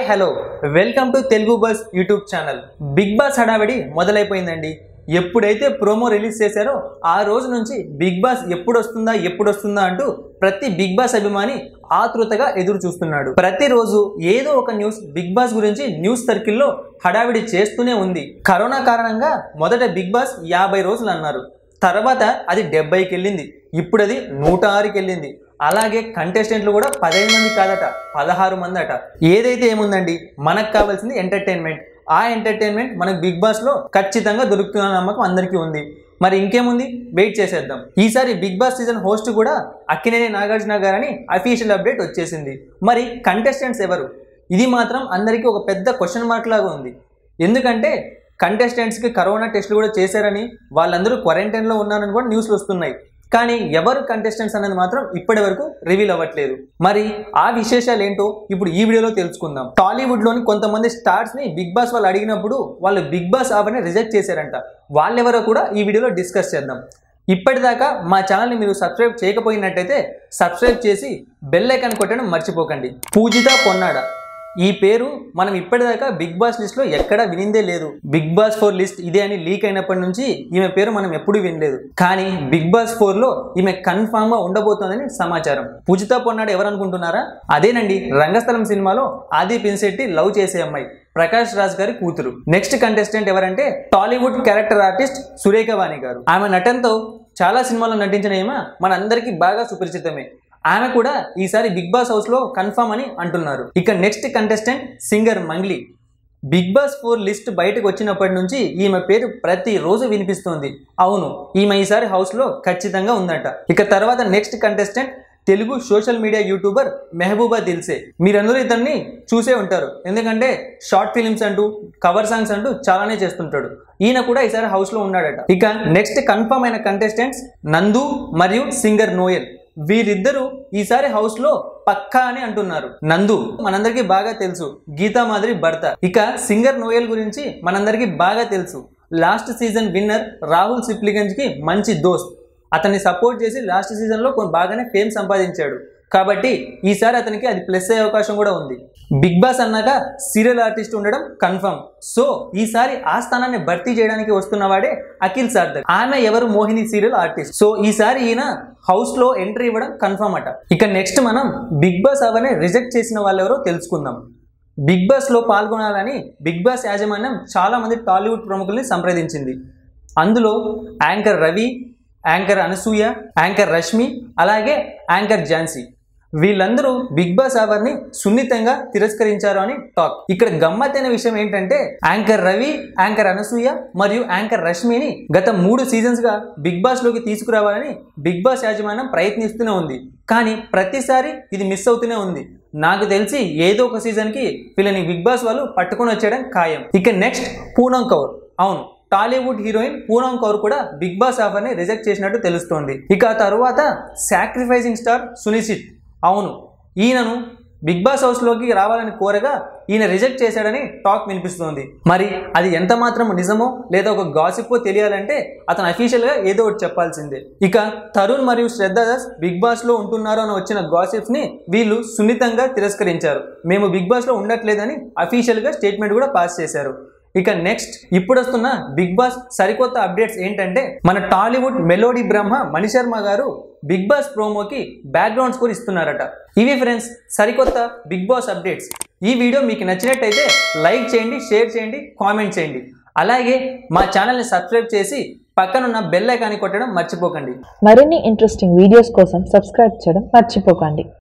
hello welcome to Telugu bus YouTube channel Bigg Boss హడావిడి మొదలైపోయిందండి ఎప్పుడైతే ప్రోమో రిలీజ్ చేశారో ఆ రోజు నుంచి బిగ్ బాస్ ఎప్పుడు వస్తుందా ఎప్పుడు వస్తుందా అంటూ ప్రతి బిగ్ బాస్ అభిమాని ఆతృతగా ఎదురు చూస్తున్నాడు ప్రతిరోజు ఏదో ఒక న్యూస్ బిగ్ బాస్ గురించి న్యూస్ సర్కిల్లో హడావిడి చేస్తూనే ఉంది కరోనా కారణంగా మొదట బిగ్ బాస్ యాభై రోజులు అన్నారు తర్వాత అది డెబ్బైకి వెళ్ళింది ఇప్పుడు అది నూట ఆరుకి వెళ్ళింది అలాగే కంటెస్టెంట్లు కూడా పదిహేను మంది కాదట పదహారు మంది అట ఏదైతే ఏముందండి మనకు కావాల్సింది ఎంటర్టైన్మెంట్ ఆ ఎంటర్టైన్మెంట్ మనకు బిగ్ బాస్ లో ఖచ్చితంగా దొరుకుతున్న నమ్మకం అందరికీ ఉంది మరి ఇంకేముంది వెయిట్ చేసేద్దాం ఈసారి బిగ్ బాస్ సీజన్ హోస్ట్ కూడా అక్కినేని నాగార్జున గారని అఫీషియల్ అప్డేట్ వచ్చేసింది మరి కంటెస్టెంట్స్ ఎవరు ఇది మాత్రం అందరికీ ఒక పెద్ద క్వశ్చన్ మార్క్ లాగా ఉంది ఎందుకంటే కంటెస్టెంట్స్కి కరోనా టెస్టులు కూడా చేశారని వాళ్ళందరూ క్వారంటైన్లో ఉన్నారని కూడా న్యూస్లు వస్తున్నాయి కానీ ఎవరు కంటెస్టెంట్స్ అనేది మాత్రం ఇప్పటి వరకు రివీల్ అవ్వట్లేదు మరి ఆ విశేషాలు ఏంటో ఇప్పుడు ఈ వీడియోలో తెలుసుకుందాం టాలీవుడ్ లోని కొంతమంది స్టార్స్ ని బిగ్ బాస్ వాళ్ళు అడిగినప్పుడు వాళ్ళు బిగ్ బాస్ ఆఫర్ని రిజెక్ట్ చేశారంట వాళ్ళెవరో కూడా ఈ వీడియోలో డిస్కస్ చేద్దాం ఇప్పటిదాకా మా ఛానల్ని మీరు సబ్స్క్రైబ్ చేయకపోయినట్టయితే సబ్స్క్రైబ్ చేసి బెల్ ఐకాన్ కొట్టడం మర్చిపోకండి పూజిత పొన్నాడ ఈ పేరు మనం ఇప్పటిదాకా బిగ్ బాస్ లిస్ట్ లో ఎక్కడా వినిందే లేదు బిగ్ బాస్ ఫోర్ లిస్ట్ ఇదే అని లీక్ అయినప్పటి నుంచి ఈమె పేరు మనం ఎప్పుడూ వినలేదు కానీ బిగ్ బాస్ ఫోర్ లో ఈమె కన్ఫామ్ గా ఉండబోతోందని సమాచారం పూజిత పొన్నాడు ఎవరు అనుకుంటున్నారా అదేనండి రంగస్థలం సినిమాలో ఆది పిన్శెట్టి లవ్ చేసే అమ్మాయి ప్రకాష్ రాజ్ గారి కూతురు నెక్స్ట్ కంటెస్టెంట్ ఎవరంటే Tollywood character artist Surekha Vani గారు ఆమె నటనతో చాలా సినిమాల్లో నటించిన ఈమె మనందరికీ బాగా సుపరిచితమే ఆమె కూడా ఈసారి బిగ్ బాస్ హౌస్ లో కన్ఫర్మ్ అని అంటున్నారు ఇక next contestant singer Mangli Bigg Boss four list బయటకు వచ్చినప్పటి నుంచి ఈమె పేరు ప్రతి రోజు వినిపిస్తోంది అవును ఈమె ఈసారి హౌస్ లో ఖచ్చితంగా ఉందట ఇక తర్వాత next contestant Telugu social media YouTuber Mehabooba Dilse మీరందరూ ఇతన్ని చూసే ఉంటారు ఎందుకంటే షార్ట్ ఫిలిమ్స్ అంటూ కవర్ సాంగ్స్ అంటూ చాలానే చేస్తుంటాడు ఈయన కూడా ఈసారి హౌస్ లో ఉన్నాడట ఇక నెక్స్ట్ కన్ఫర్మ్ అయిన కంటెస్టెంట్స్ నందు మరియు సింగర్ నోయల్ వీరిద్దరూ ఈసారి హౌస్ లో పక్కా అని అంటున్నారు నందు మనందరికీ బాగా తెలుసు గీతా మాదిరి భర్త ఇక సింగర్ నోయల్ గురించి మనందరికీ బాగా తెలుసు last season winner Rahul Sipligunj కి మంచి దోస్త్ అతన్ని సపోర్ట్ చేసి లాస్ట్ సీజన్ లో కొంచెం బాగానే ఫేమ్ సంపాదించాడు కాబట్టి ఈసారి అతనికి అది ప్లస్ అయ్యే అవకాశం కూడా ఉంది బిగ్ బాస్ అన్నాక సీరియల్ ఆర్టిస్ట్ ఉండడం కన్ఫర్మ్ సో ఈసారి ఆ స్థానాన్ని భర్తీ చేయడానికి వస్తున్నవాడే అఖిల్ సార్దర్ ఆమె ఎవరు మోహిని సీరియల్ ఆర్టిస్ట్ సో ఈసారి ఈయన హౌస్ లో ఎంట్రీ ఇవ్వడం కన్ఫర్మ్ అట ఇక నెక్స్ట్ మనం బిగ్ బాస్ అవన్నీ రిజెక్ట్ చేసిన వాళ్ళు ఎవరో తెలుసుకుందాం బిగ్ బాస్ లో పాల్గొనాలని బిగ్ బాస్ యాజమాన్యం చాలా మంది టాలీవుడ్ ప్రముఖుల్ని సంప్రదించింది అందులో anchor Ravi anchor Anasuya anchor Rashmi అలాగే యాంకర్ ఝాన్సీ వీళ్ళందరూ బిగ్ బాస్ అవర్ని సున్నితంగా తిరస్కరించారు అని టాక్ ఇక్కడ గమ్మత్తైన విషయం ఏంటంటే యాంకర్ రవి యాంకర్ అనసూయ మరియు యాంకర్ రష్మిని గత మూడు సీజన్స్ గా బిగ్ బాస్ లోకి తీసుకురావాలని బిగ్ బాస్ యాజమాన్యం ప్రయత్నిస్తూనే ఉంది కానీ ప్రతిసారి ఇది మిస్ అవుతూనే ఉంది నాకు తెలిసి ఏదో ఒక సీజన్ కి వీళ్ళని బిగ్ బాస్ వాళ్ళు పట్టుకొని వచ్చేయడం ఖాయం ఇక నెక్స్ట్ పూనం కౌర్ అవును టాలీవుడ్ హీరోయిన్ పూనం కౌర్ కూడా బిగ్ బాస్ ఆఫర్ ని రిజెక్ట్ చేసినట్టు తెలుస్తోంది ఇక ఆ తరువాత సాక్రిఫైసింగ్ స్టార్ సునిశ్చిత్ అవును ఈయనను బిగ్ బాస్ హౌస్ లోకి రావాలని కోరగా ఈయన రిజెక్ట్ చేశాడని టాక్ వినిపిస్తోంది మరి అది ఎంత మాత్రం నిజమో లేదా ఒక గాసిప్పో తెలియాలంటే అతను అఫీషియల్ గా ఏదో ఒకటి చెప్పాల్సిందే ఇక తరుణ్ మరియు శ్రద్ధ దాస్ బిగ్ బాస్ లో ఉంటున్నారు అని వచ్చిన గాసిప్స్ ని వీళ్ళు సున్నితంగా తిరస్కరించారు మేము బిగ్ బాస్ లో ఉండట్లేదని అఫీషియల్ గా స్టేట్మెంట్ కూడా పాస్ చేశారు ఇక నెక్స్ట్ ఇప్పుడు వస్తున్న బిగ్ బాస్ సరికొత్త అప్డేట్స్ ఏంటంటే మన టాలీవుడ్ మెలోడీ బ్రహ్మ మణిశర్మ గారు బిగ్ బాస్ ప్రోమోకి బ్యాక్గ్రౌండ్ స్కోర్ ఇస్తున్నారట ఇవి ఫ్రెండ్స్ సరికొత్త బిగ్ బాస్ అప్డేట్స్ ఈ వీడియో మీకు నచ్చినట్టయితే లైక్ చేయండి షేర్ చేయండి కామెంట్ చేయండి అలాగే మా ఛానల్ని సబ్స్క్రైబ్ చేసి పక్కనున్న బెల్ ఐకాన్ని కొట్టడం మర్చిపోకండి మరిన్ని ఇంట్రెస్టింగ్ వీడియోస్ కోసం సబ్స్క్రైబ్ చేయడం మర్చిపోకండి